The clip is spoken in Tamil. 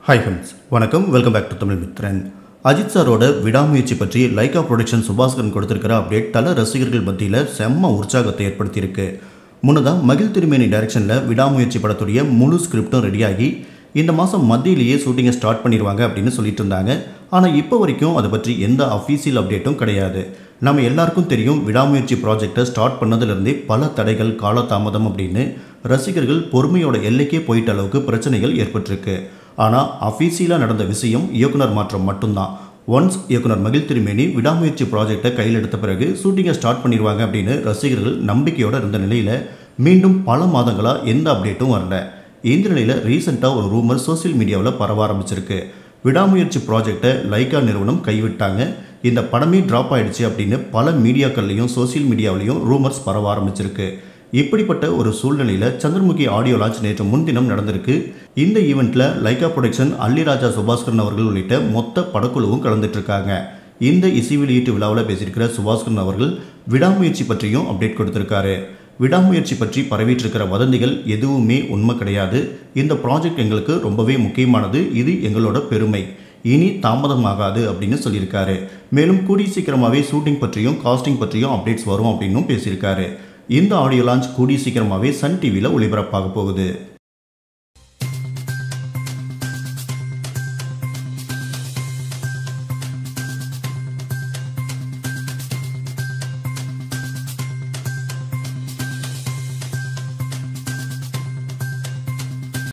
ஹாய் ஃப்ரெண்ட்ஸ் வணக்கம் welcome back to Tamil Mithran Ajith சாரோட விடாமுயற்சி பற்றி லைகா ப்ரொடக்ஷன் சுபாஸ்கரன் கொடுத்திருக்கிற அப்டேட் தல ரசிகர்கள் மத்தியில் செம்ம உற்சாகத்தை ஏற்படுத்தியிருக்கு முன்னதாக மகிழ் திருமேனி டைரக்ஷனில் விடாமுயற்சி படத்துடைய முழு ஸ்கிரிப்டும் ரெடியாகி இந்த மாதம் மத்தியிலேயே ஷூட்டிங்கை ஸ்டார்ட் பண்ணிடுவாங்க அப்படின்னு சொல்லிட்டு இருந்தாங்க ஆனால் இப்போ வரைக்கும் அதை பற்றி எந்த அஃபீஷியல் அப்டேட்டும் கிடையாது நம்ம எல்லாருக்கும் தெரியும் விடாமுயற்சி ப்ராஜெக்டை ஸ்டார்ட் பண்ணதுலேருந்தே பல தடைகள் காலதாமதம் அப்படின்னு ரசிகர்கள் பொறுமையோட எல்லைக்கே போயிட்ட அளவுக்கு பிரச்சனைகள் ஏற்பட்டிருக்கு ஆனால் அஃபீஷியலாக நடந்த விஷயம் இயக்குனர் மாற்றம் மட்டும்தான் ஒன்ஸ் இயக்குனர் மகிழ் திருமேனி விடாமுயற்சி ப்ராஜெக்டை கையில் எடுத்த பிறகு ஷூட்டிங்கை ஸ்டார்ட் பண்ணிடுவாங்க அப்படின்னு ரசிகர்கள் நம்பிக்கையோடு இருந்த நிலையில் மீண்டும் பல மாதங்களாக எந்த அப்டேட்டும் வரல இந்த நிலையில் ரீசெண்டாக ஒரு ரூமர் சோஷியல் மீடியாவில் பரவ ஆரம்பிச்சிருக்கு விடாமுயற்சி ப்ராஜெக்டை லைக்கா நிறுவனம் கைவிட்டாங்க இந்த படமே ட்ராப் ஆயிடுச்சு அப்படின்னு பல மீடியாக்கள்லையும் சோஷியல் மீடியாவிலையும் ரூமர்ஸ் பரவ ஆரம்பிச்சிருக்கு இப்படிப்பட்ட ஒரு சூழ்நிலையில் சந்திரமுகி ஆடியோ லான்ச் நேற்று முன்தினம் நடந்திருக்கு இந்த ஈவெண்ட்டில் லைக்கா ப்ரொடக்ஷன் அல்லிராஜா சுபாஸ்கரன் அவர்கள் உள்ளிட்ட மொத்த படக்குழுவும் கலந்துட்டு இருக்காங்க இந்த இசை வெளியீட்டு விழாவில் பேசியிருக்கிற சுபாஸ்கரன் அவர்கள் விடாமுயற்சி பற்றியும் அப்டேட் கொடுத்திருக்காரு விடாமுயற்சி பற்றி பரவிட்டு இருக்கிற வதந்திகள் எதுவுமே உண்மை கிடையாது இந்த ப்ராஜெக்ட் எங்களுக்கு ரொம்பவே முக்கியமானது இது எங்களோட பெருமை இனி தாமதமாகாது அப்படின்னு சொல்லியிருக்காரு மேலும் கூடிய சீக்கிரமாகவே ஷூட்டிங் பற்றியும் காஸ்டிங் பற்றியும் அப்டேட்ஸ் வரும் அப்படின்னும் பேசியிருக்காரு இந்த ஆடியோ லான்ச் கூடிய சீக்கிரமாகவே சன் டிவியில் ஒளிபரப்பாக போகுது